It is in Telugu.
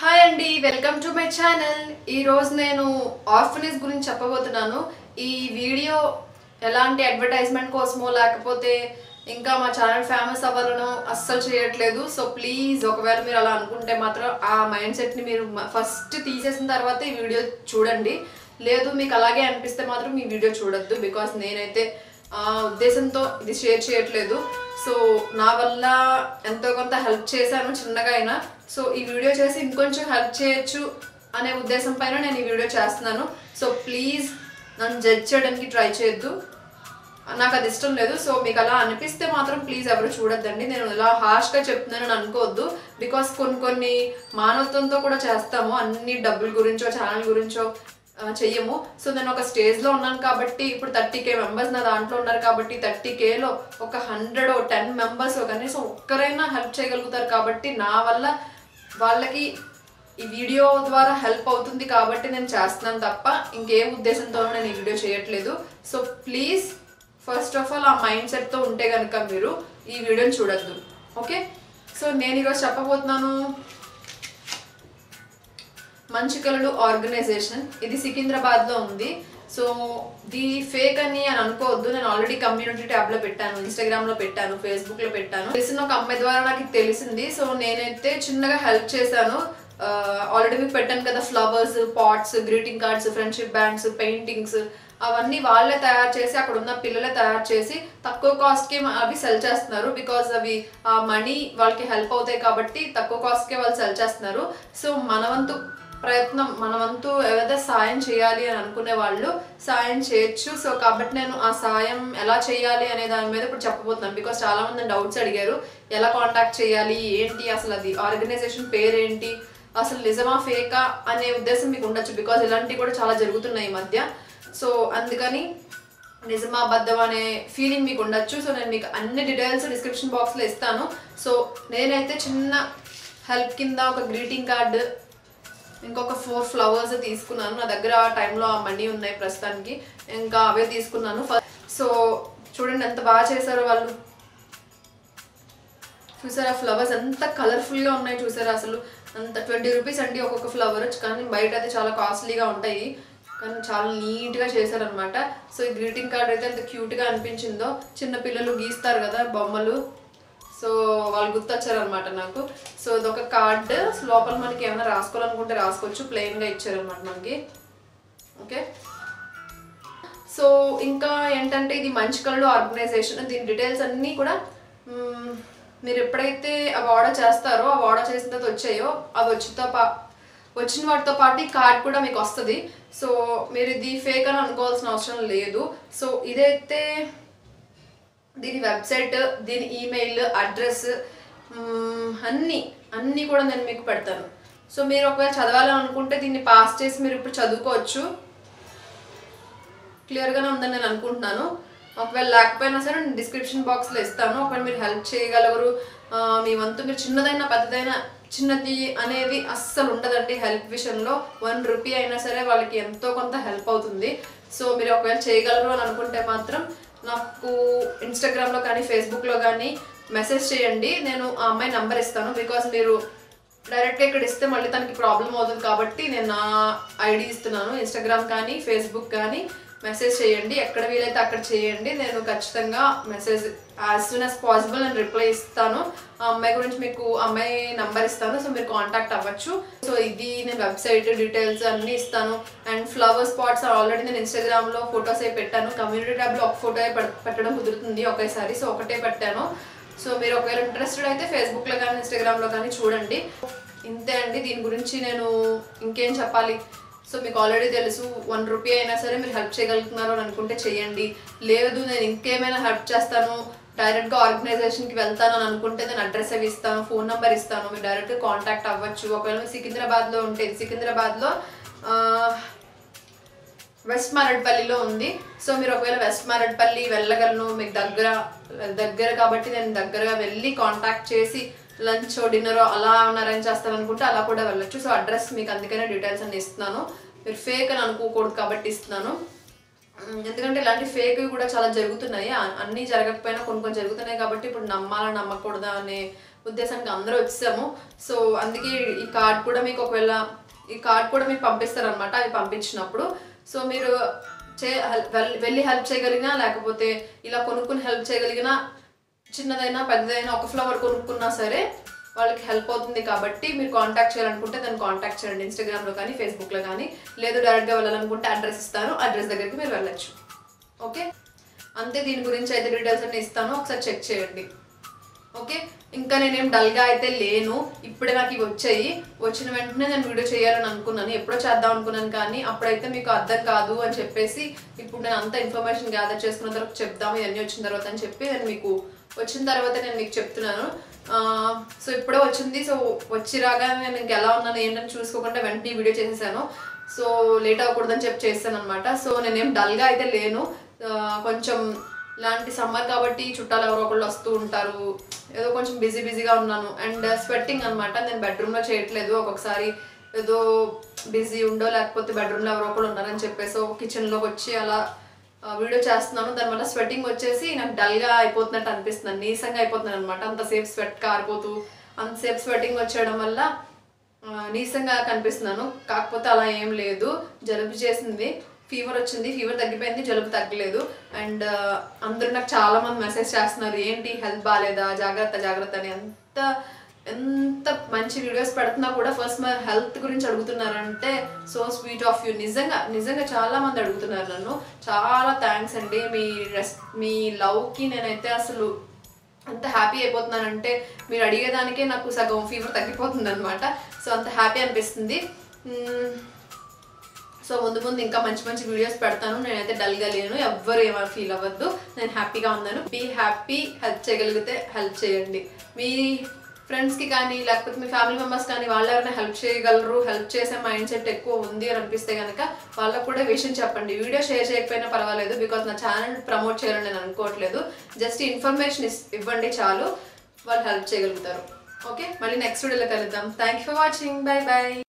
హాయ్ అండి వెల్కమ్ టు మై ఛానల్ ఈ రోజు నేను ఆర్ఫనేజ్ గురించి చెప్పబోతున్నాను ఈ వీడియో ఎలాంటి అడ్వర్టైజ్మెంట్ కోసమో లేకపోతే ఇంకా మా ఛానల్ ఫేమస్ అవ్వాలనో అస్సలు చేయట్లేదు సో ప్లీజ్ ఒకవేళ మీరు అలా అనుకుంటే మాత్రం ఆ మైండ్ సెట్ని మీరు ఫస్ట్ తీసేసిన తర్వాత ఈ వీడియో చూడండి లేదు మీకు అలాగే అనిపిస్తే మాత్రం ఈ వీడియో చూడొద్దు బికాస్ నేనైతే ఆ ఉద్దేశంతో ఇది షేర్ చేయట్లేదు సో నా వల్ల ఎంతో కొంత హెల్ప్ చేశాను చిన్నగా అయినా సో ఈ వీడియో చేసి ఇంకొంచెం హెల్ప్ చేయొచ్చు అనే ఉద్దేశం పైన నేను ఈ వీడియో చేస్తున్నాను సో ప్లీజ్ నన్ను జడ్జ్ చేయడానికి ట్రై చేయొద్దు నాకు అది ఇష్టం లేదు సో మీకు అలా అనిపిస్తే మాత్రం ప్లీజ్ ఎవరు చూడొద్దండి నేను ఇలా హార్ష్గా చెప్తున్నానని అనుకోవద్దు బికాస్ కొన్ని కొన్ని మానవత్వంతో కూడా చేస్తాము అన్ని డబ్బుల గురించో ఛానల్ గురించో ఆ, చెయ్యము సో నేను ఒక స్టేజ్లో ఉన్నాను కాబట్టి ఇప్పుడు థర్టీ కే మెంబర్స్ నా దాంట్లో ఉన్నారు కాబట్టి థర్టీ కేలో ఒక హండ్రెడ్ టెన్ మెంబర్స్ కనీసం ఒక్కరైనా హెల్ప్ చేయగలుగుతారు కాబట్టి నా వల్ల వాళ్ళకి ఈ వీడియో ద్వారా హెల్ప్ అవుతుంది కాబట్టి నేను చేస్తున్నాను తప్ప ఇంకే ఉద్దేశంతోనూ నేను ఈ వీడియో చేయట్లేదు so please first of all ఆ మైండ్ సెట్తో ఉంటే కనుక మీరు ఈ వీడియోని చూడొద్దు ఓకే సో నేను ఈరోజు చెప్పబోతున్నాను మంచి కళలు ఆర్గనైజేషన్ ఇది సికింద్రాబాద్లో ఉంది సో ది ఫేక్ అని అని అనుకోవద్దు నేను ఆల్రెడీ కమ్యూనిటీ ట్యాబ్లో పెట్టాను ఇన్స్టాగ్రామ్లో పెట్టాను ఫేస్బుక్లో పెట్టాను తెలిసిన ఒక అమ్మాయి ద్వారా నాకు ఇది తెలిసింది సో నేనైతే చిన్నగా హెల్ప్ చేశాను ఆల్రెడీ మీకు పెట్టాను కదా flowers pots greeting cards friendship bands paintings అవన్నీ వాళ్ళే తయారు చేసి అక్కడ ఉన్న పిల్లలే తయారు చేసి తక్కువ కాస్ట్కి అవి సెల్ చేస్తున్నారు బికాజ్ అవి ఆ మనీ వాళ్ళకి హెల్ప్ అవుతాయి కాబట్టి తక్కువ కాస్ట్కే వాళ్ళు సెల్ చేస్తున్నారు సో మన వంతు ప్రయత్నం మన వంతు ఏదైతే సాయం చేయాలి అని అనుకునే వాళ్ళు సాయం చేయొచ్చు సో కాబట్టి నేను ఆ సాయం ఎలా చేయాలి అనే దాని మీద ఇప్పుడు చెప్పబోతున్నాను బికాస్ చాలా మంది డౌట్స్ అడిగారు ఎలా కాంటాక్ట్ చేయాలి ఏంటి అసలు అది ఆర్గనైజేషన్ పేరేంటి అసలు నిజమా ఫేకా అనే ఉద్దేశం మీకు ఉండొచ్చు బికాజ్ ఇలాంటివి కూడా చాలా జరుగుతున్నాయి ఈ మధ్య సో అందుకని నిజమా అబద్ధం అనే ఫీలింగ్ మీకు ఉండొచ్చు సో నేను మీకు అన్ని డీటెయిల్స్ డిస్క్రిప్షన్ బాక్స్లో ఇస్తాను సో నేనైతే చిన్న హెల్ప్ కింద ఒక గ్రీటింగ్ కార్డు ఇంకొక ఫోర్ ఫ్లవర్స్ తీసుకున్నాను నా దగ్గర ఆ టైంలో ఆ మనీ ఉన్నాయి ప్రస్తుతానికి ఇంకా అవే తీసుకున్నాను ఫ- సో చూడండి ఎంత బాగా చేశారో వాళ్ళు చూసారా ఫ్లవర్స్ ఎంత కలర్ఫుల్గా ఉన్నాయి చూసారా అసలు అంత ట్వంటీ రూపీస్ అండి ఒక్కొక్క ఫ్లవర్ కానీ బయట అయితే చాలా కాస్ట్లీగా ఉంటాయి కానీ చాలా నీట్గా చేశారనమాట సో ఈ గ్రీటింగ్ కార్డ్ అయితే ఎంత క్యూట్గా అనిపించిందో చిన్న పిల్లలు గీస్తారు కదా బొమ్మలు సో వాళ్ళు గుర్తొచ్చారనమాట నాకు సో ఇదొక కార్డ్ లోపల మనకి ఏమైనా రాసుకోవాలనుకుంటే రాసుకోవచ్చు ప్లెయిన్గా ఇచ్చారనమాట మనకి ఓకే సో ఇంకా ఏంటంటే ఇది మంచి కళలు ఆర్గనైజేషన్ దీని డీటెయిల్స్ అన్నీ కూడా మ్మ్, మీరు ఎప్పుడైతే అవి ఆర్డర్ చేస్తారో అవి ఆర్డర్ చేసిన తర్వాత వచ్చాయో అవి వచ్చితో పా వచ్చిన వాటితో పాటు ఈ కార్డ్ కూడా మీకు వస్తుంది సో మీరు ఇది ఫేక్ అని అనుకోవాల్సిన అవసరం లేదు సో ఇదైతే దీని వెబ్సైట్ దీని ఈమెయిల్ అడ్రస్ మ్మ్, అన్నీ అన్నీ కూడా నేను మీకు పెడతాను సో మీరు ఒకవేళ చదవాలని అనుకుంటే దీన్ని పాస్ చేసి మీరు ఇప్పుడు చదువుకోవచ్చు క్లియర్గానే ఉందని నేను అనుకుంటున్నాను ఒకవేళ లేకపోయినా సరే నేను డిస్క్రిప్షన్ బాక్స్లో ఇస్తాను ఒకవేళ మీరు హెల్ప్ చేయగలరు ఆ, మీ వంతు మీరు చిన్నదైనా పెద్దదైనా చిన్నది అనేది అస్సలు ఉండదండి హెల్ప్ విషయంలో వన్ రూపీ అయినా సరే వాళ్ళకి ఎంతో కొంత హెల్ప్ అవుతుంది సో మీరు ఒకవేళ చేయగలరు అని అనుకుంటే మాత్రం నాకు ఇన్స్టాగ్రామ్లో కానీ ఫేస్బుక్లో కానీ మెసేజ్ చేయండి నేను ఆ అమ్మాయి నంబర్ ఇస్తాను బికాజ్ మీరు డైరెక్ట్గా ఇక్కడ ఇస్తే మళ్ళీ తనకి ప్రాబ్లం అవుతుంది కాబట్టి నేను నా ఐడి ఇస్తున్నాను ఇన్స్టాగ్రామ్ కానీ ఫేస్బుక్ కానీ మెసేజ్ చేయండి ఎక్కడ వీలైతే అక్కడ చేయండి నేను ఖచ్చితంగా message as soon as possible నేను రిప్లై ఇస్తాను ఆ అమ్మాయి గురించి మీకు అమ్మాయి నంబర్ ఇస్తాను సో మీరు కాంటాక్ట్ అవ్వచ్చు సో ఇది నేను వెబ్సైట్ డీటెయిల్స్ అన్నీ ఇస్తాను అండ్ ఫ్లవర్ స్పాట్స్ ఆల్రెడీ నేను ఇన్స్టాగ్రామ్లో ఫొటోస్ అయి పెట్టాను కమ్యూనిటీ ట్యాబ్లో ఒక ఫోటో పెట్టడం కుదురుతుంది ఒకేసారి సో ఒకటే పెట్టాను సో మీరు ఒకవేళ ఇంట్రెస్టెడ్ అయితే ఫేస్బుక్లో కానీ ఇన్స్టాగ్రామ్లో కానీ చూడండి ఇంతే అండి దీని గురించి నేను ఇంకేం చెప్పాలి సో మీకు ఆల్రెడీ తెలుసు వన్ రూపీ అయినా సరే మీరు హెల్ప్ చేయగలుగుతున్నారు అని అనుకుంటే చేయండి లేదు నేను ఇంకేమైనా హెల్ప్ చేస్తాను డైరెక్ట్గా ఆర్గనైజేషన్కి వెళ్తాను అని అనుకుంటే నేను అడ్రస్ అవి ఇస్తాను ఫోన్ నెంబర్ ఇస్తాను మీరు డైరెక్ట్గా కాంటాక్ట్ అవ్వచ్చు ఒకవేళ మీరు సికింద్రాబాద్లో ఉంటే సికింద్రాబాద్లో ఆ, వెస్ట్ మారడ్పల్లిలో ఉంది సో మీరు ఒకవేళ వెస్ట్ మారడ్పల్లి వెళ్ళగలను మీకు దగ్గర దగ్గర కాబట్టి నేను దగ్గరగా వెళ్ళి కాంటాక్ట్ చేసి లంచ్ డిన్నర్ అలా ఏమైనా అరేంజ్ చేస్తాను అనుకుంటే అలా కూడా వెళ్ళొచ్చు సో అడ్రస్ మీకు అందుకనే డీటెయిల్స్ అన్ని ఇస్తున్నాను మీరు ఫేక్ అని అనుకోకూడదు కాబట్టి ఇస్తున్నాను ఉమ్, ఎందుకంటే ఇలాంటి ఫేక్ కూడా చాలా జరుగుతున్నాయి అ- అన్నీ జరగకపోయినా కొన్ని కొన్ని జరుగుతున్నాయి కాబట్టి ఇప్పుడు నమ్మాలా నమ్మకూడదా అనే ఉద్దేశానికి అందరూ వచ్చాము సో అందుకే ఈ కార్డ్ కూడా మీకు ఒకవేళ ఈ కార్డ్ కూడా మీకు పంపిస్తారనమాట అవి పంపించినప్పుడు సో మీరు చే హెల్- వెల్- వెళ్ళి హెల్ప్ చేయగలిగినా లేకపోతే ఇలా కొనుక్కుని హెల్ప్ చేయగలిగినా చిన్నదైనా పెద్దదైనా ఒక ఫ్లవర్ కొనుక్కున్నా సరే వాళ్ళకి హెల్ప్ అవుతుంది కాబట్టి మీరు కాంటాక్ట్ చేయాలనుకుంటే దాన్ని కాంటాక్ట్ చేయండి ఇన్స్టాగ్రామ్లో కానీ ఫేస్బుక్లో కానీ లేదు డైరెక్ట్గా వెళ్ళాలనుకుంటే అడ్రస్ ఇస్తాను అడ్రస్ దగ్గరికి మీరు వెళ్ళొచ్చు ఓకే అంతే దీని గురించి అయితే డీటెయిల్స్ అన్ని ఇస్తాను ఒకసారి చెక్ చేయండి ఓకే ఇంకా నేనేం డల్గా అయితే లేను ఇప్పుడే నాకు ఇవి వచ్చాయి వచ్చిన వెంటనే నేను వీడియో చేయాలని అనుకున్నాను ఎప్పుడో చేద్దాం అనుకున్నాను కానీ అప్పుడైతే మీకు అర్థం కాదు అని చెప్పేసి ఇప్పుడు నేను అంత ఇన్ఫర్మేషన్ గ్యాదర్ చేసుకున్న తర్వాత చెప్దాము ఇవన్నీ వచ్చిన తర్వాత అని చెప్పి నేను మీకు వచ్చిన తర్వాత నేను మీకు చెప్తున్నాను సో ఇప్పుడే వచ్చింది సో వచ్చి రాగానే నేను ఇంక ఎలా ఉన్నాను ఏంటని చూసుకోకుండా వెంటనే ఈ వీడియో చేసేసాను సో లేట్ అవ్వకూడదని చెప్పి చేస్తాను అనమాట సో నేనేం డల్గా అయితే లేను ఆ, కొంచెం ఇలాంటి సమ్మర్ కాబట్టి చుట్టాలు ఎవరో ఒకళ్ళు వస్తూ ఉంటారు ఏదో కొంచెం బిజీ బిజీగా ఉన్నాను అండ్ స్వెట్టింగ్ అనమాట నేను బెడ్రూమ్లో చేయట్లేదు ఒక్కొక్కసారి ఏదో బిజీ ఉండో లేకపోతే బెడ్రూమ్లో ఎవరో ఒకళ్ళు ఉన్నారని చెప్పేసి కిచెన్లోకి వచ్చి అలా ఆ, వీడియో చేస్తున్నాను దానివల్ల స్వెట్టింగ్ వచ్చేసి నాకు డల్గా అయిపోతున్నట్టు అనిపిస్తుంది నీసంగా అయిపోతున్నాను అనమాట అంతసేపు స్వెట్ కారిపోతూ అంతసేపు స్వెట్టింగ్ వచ్చేయడం వల్ల ఆ, నీరసంగా కనిపిస్తున్నాను కాకపోతే అలా ఏం లేదు జలుబు చేసింది ఫీవర్ వచ్చింది ఫీవర్ తగ్గిపోయింది జలుబు తగ్గలేదు అండ్ అందరూ నాకు చాలా మంది మెసేజ్ చేస్తున్నారు ఏంటి హెల్త్ బాగాలేదా జాగ్రత్త జాగ్రత్త అని ఎంత ఎంత మంచి వీడియోస్ పెడుతున్నా కూడా ఫస్ట్ మన హెల్త్ గురించి అడుగుతున్నారంటే సో స్వీట్ ఆఫ్ యూ నిజంగా నిజంగా చాలా మంది అడుగుతున్నారు నన్ను చాలా థ్యాంక్స్ అండి మీ రెస్ మీ లవ్కి నేనైతే అసలు అంత హ్యాపీ అయిపోతున్నానంటే మీరు అడిగేదానికే నాకు సగం ఫీవర్ తగ్గిపోతుంది అనమాట సో అంత హ్యాపీ అనిపిస్తుంది మ్మ్. సో ముందు ముందు ఇంకా మంచి మంచి వీడియోస్ పెడతాను నేనైతే డల్గా లేను ఎవ్వరు ఏమైనా ఫీల్ అవ్వద్దు నేను హ్యాపీగా ఉన్నాను బీ హ్యాపీ హెల్ప్ చేయగలిగితే హెల్ప్ చేయండి మీ ఫ్రెండ్స్కి కానీ లేకపోతే మీ ఫ్యామిలీ మెంబర్స్ కానీ వాళ్ళు ఎవరైనా హెల్ప్ చేయగలరు హెల్ప్ చేసే మైండ్ సెట్ ఎక్కువ ఉంది అని అనిపిస్తే కనుక వాళ్ళకు కూడా విషయం చెప్పండి వీడియో షేర్ చేయకపోయినా పర్వాలేదు బికాస్ నా ఛానల్ ప్రమోట్ చేయాలని నేను అనుకోవట్లేదు జస్ట్ ఇన్ఫర్మేషన్ ఇవ్వండి చాలు వాళ్ళు హెల్ప్ చేయగలుగుతారు ఓకే మళ్ళీ నెక్స్ట్ వీడియోలో కలుద్దాం thank you for watching bye by